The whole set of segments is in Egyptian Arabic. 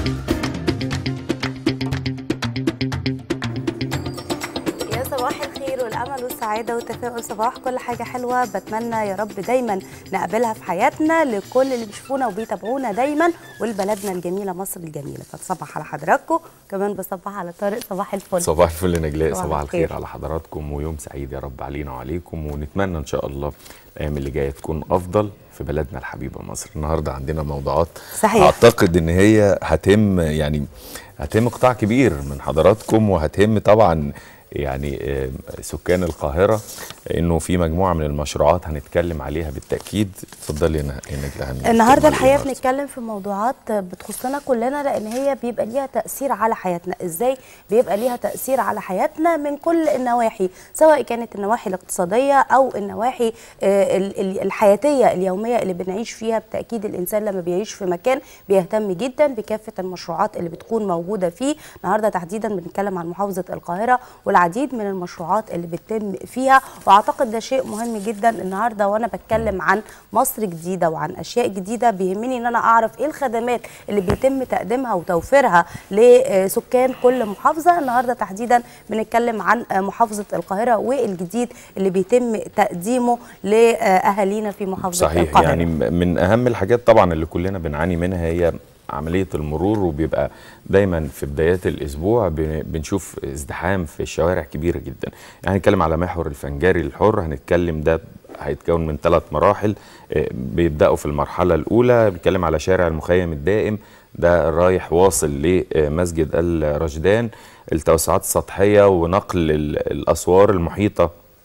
يا صباح الخير والامل والسعاده والتفاؤل صباح كل حاجه حلوه بتمنى يا رب دايما نقابلها في حياتنا لكل اللي بيشوفونا وبيتابعونا دايما ولبلدنا الجميله مصر الجميله فتصبح على حضراتكم كمان بصبح على طارق صباح الفل صباح الفل نجلاء صباح صباح الخير. الخير على حضراتكم ويوم سعيد يا رب علينا وعليكم ونتمنى ان شاء الله الايام اللي جايه تكون افضل في بلدنا الحبيبه مصر النهارده عندنا موضوعات صحيح. اعتقد ان هي هتم يعني هتم قطاع كبير من حضراتكم وهتهم طبعا يعني آه، سكان القاهره انه في مجموعه من المشروعات هنتكلم عليها بالتاكيد اتفضلي يا نه- يا نجلاء هنتكلم النهارده عليها الحقيقه النهاردة. بنتكلم في موضوعات بتخصنا كلنا لان هي بيبقى ليها تاثير على حياتنا ازاي بيبقى ليها تاثير على حياتنا من كل النواحي سواء كانت النواحي الاقتصاديه او النواحي آه، ال- ال- الحياتيه اليوميه اللي بنعيش فيها بالتاكيد الانسان لما بيعيش في مكان بيهتم جدا بكافه المشروعات اللي بتكون موجوده فيه النهارده تحديدا بنتكلم عن محافظه القاهره والعديد من المشروعات اللي بتتم فيها واعتقد ده شيء مهم جدا النهارده وانا بتكلم عن مصر جديده وعن اشياء جديده بيهمني ان انا اعرف ايه الخدمات اللي بيتم تقديمها وتوفيرها لسكان كل محافظه النهارده تحديدا بنتكلم عن محافظه القاهره والجديد اللي بيتم تقديمه لاهالينا في محافظه صحيح القاهره يعني م- من اهم الحاجات طبعا اللي كلنا بنعاني منها هي عمليه المرور وبيبقى دايما في بدايات الاسبوع بن- بنشوف ازدحام في الشوارع كبيره جدا يعني هنتكلم على محور الفنجاري الحر هنتكلم ده هيتكون من ثلاث مراحل آه، بيبداوا في المرحله الاولى بيتكلم على شارع المخيم الدائم ده رايح واصل لمسجد الرشدان التوسعات السطحيه ونقل ال- الاسوار المحيطه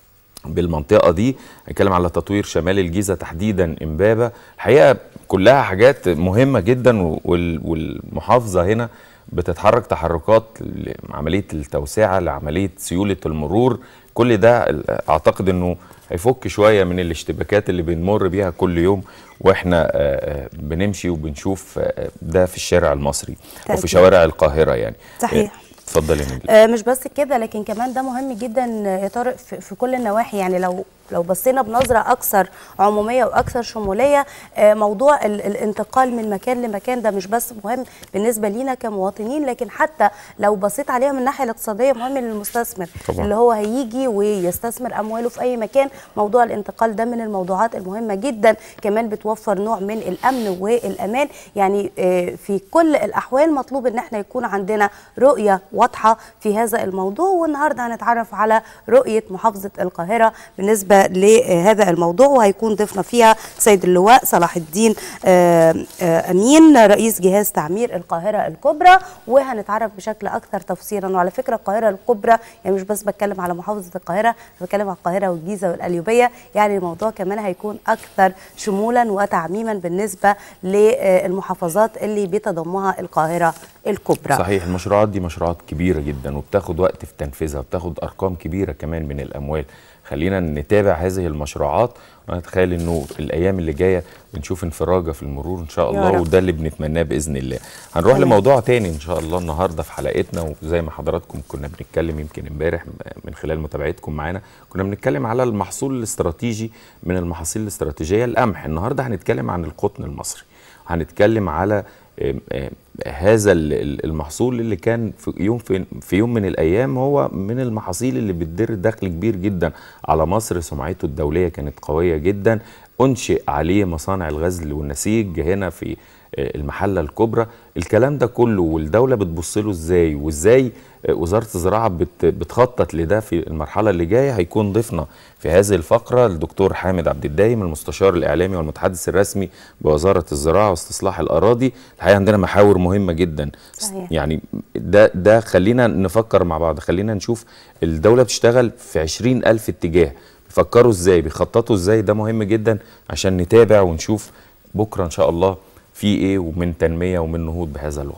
بالمنطقه دي هنتكلم على تطوير شمال الجيزه تحديدا امبابه الحقيقه كلها حاجات مهمه جدا وال- والمحافظه هنا بتتحرك تحركات لعمليه التوسعه لعمليه سيوله المرور كل ده اعتقد انه هيفك شويه من الاشتباكات اللي بنمر بيها كل يوم واحنا آه، آه، بنمشي وبنشوف آه، ده في الشارع المصري وفي تأكيد. شوارع القاهره يعني صحيح. آه، اتفضلي يا نجلاء آه، مش بس كده لكن كمان ده مهم جدا يا طارق في في كل النواحي يعني لو لو بصينا بنظره اكثر عموميه واكثر شموليه آه، موضوع ال- الانتقال من مكان لمكان ده مش بس مهم بالنسبه لينا كمواطنين لكن حتى لو بصيت عليها من الناحيه الاقتصاديه مهم للمستثمر طبعاً. اللي هو هيجي ويستثمر امواله في اي مكان موضوع الانتقال ده من الموضوعات المهمه جدا كمان بتوفر نوع من الامن والامان يعني آه، في كل الاحوال مطلوب ان احنا يكون عندنا رؤيه واضحه في هذا الموضوع والنهارده هنتعرف على رؤيه محافظه القاهره بالنسبه لهذا الموضوع وهيكون ضيفنا فيها سيد اللواء صلاح الدين آه، آه، امين رئيس جهاز تعمير القاهره الكبرى وهنتعرف بشكل اكثر تفصيلا وعلى فكره القاهره الكبرى يعني مش بس بتكلم على محافظه القاهره أنا بتكلم على القاهره والجيزه والقليوبيه يعني الموضوع كمان هيكون اكثر شمولا وتعميما بالنسبه للمحافظات اللي بتضمها القاهره الكبرى صحيح المشروعات دي مشروعات كبيرة جدا وبتاخد وقت في تنفيذها وبتاخد أرقام كبيرة كمان من الأموال خلينا نتابع هذه المشروعات ونتخيل انه الايام اللي جايه بنشوف انفراجه في المرور ان شاء يا الله رب. وده اللي بنتمناه باذن الله هنروح تمام. لموضوع تاني ان شاء الله النهارده في حلقتنا وزي ما حضراتكم كنا بنتكلم يمكن امبارح من خلال متابعتكم معانا كنا بنتكلم على المحصول الاستراتيجي من المحاصيل الاستراتيجيه القمح النهارده هنتكلم عن القطن المصري هنتكلم على آم، آم، هذا ال- ال- المحصول اللي كان في يوم في, في يوم من الايام هو من المحاصيل اللي بتدر دخل كبير جدا على مصر سمعته الدوليه كانت قويه جدا انشئ عليه مصانع الغزل والنسيج هنا في آه، المحله الكبرى الكلام ده كله والدوله بتبص له ازاي وازاي آه، وزاره الزراعه بت- بتخطط لده في المرحله اللي جايه هيكون ضيفنا في هذه الفقره الدكتور حامد عبد الدايم المستشار الاعلامي والمتحدث الرسمي بوزاره الزراعه واستصلاح الاراضي الحقيقه عندنا محاور مهمه جدا صحيح. يعني ده ده خلينا نفكر مع بعض خلينا نشوف الدوله بتشتغل في عشرين ألف اتجاه بيفكروا ازاي بيخططوا ازاي ده مهم جدا عشان نتابع ونشوف بكره ان شاء الله في ايه ومن تنميه ومن نهوض بهذا الوطن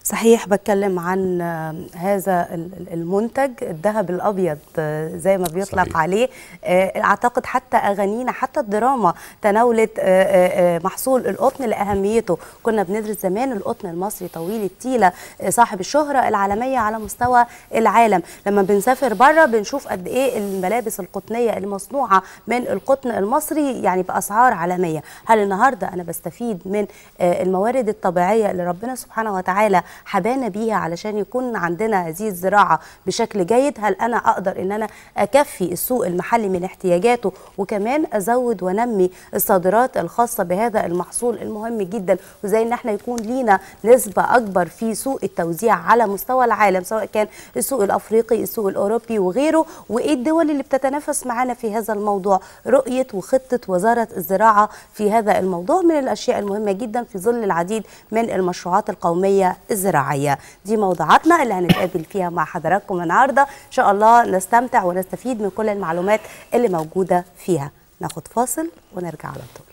صحيح بتكلم عن آه، هذا ال- ال- المنتج الذهب الابيض آه، زي ما بيطلق صحيح. عليه آه، اعتقد حتى اغانينا حتى الدراما تناولت آه، آه، آه، محصول القطن لاهميته كنا بندرس زمان القطن المصري طويل التيله آه، صاحب الشهره العالميه على مستوى العالم لما بنسافر بره بنشوف قد ايه الملابس القطنيه المصنوعه من القطن المصري يعني باسعار عالميه هل النهارده انا بستفيد من آه، الموارد الطبيعيه اللي ربنا سبحانه وتعالى حبانا بيها علشان يكون عندنا هذه الزراعه بشكل جيد هل انا اقدر ان انا اكفي السوق المحلي من احتياجاته وكمان ازود وانمي الصادرات الخاصه بهذا المحصول المهم جدا وزي ان احنا يكون لينا نسبه اكبر في سوق التوزيع على مستوى العالم سواء كان السوق الافريقي السوق الاوروبي وغيره وايه الدول اللي بتتنافس معانا في هذا الموضوع رؤيه وخطه وزاره الزراعه في هذا الموضوع من الاشياء المهمه جدا في ظل العديد من المشروعات القوميه الزراعيه دي موضوعاتنا اللي هنتقابل فيها مع حضراتكم النهارده ان شاء الله نستمتع ونستفيد من كل المعلومات اللي موجوده فيها ناخد فاصل ونرجع على طول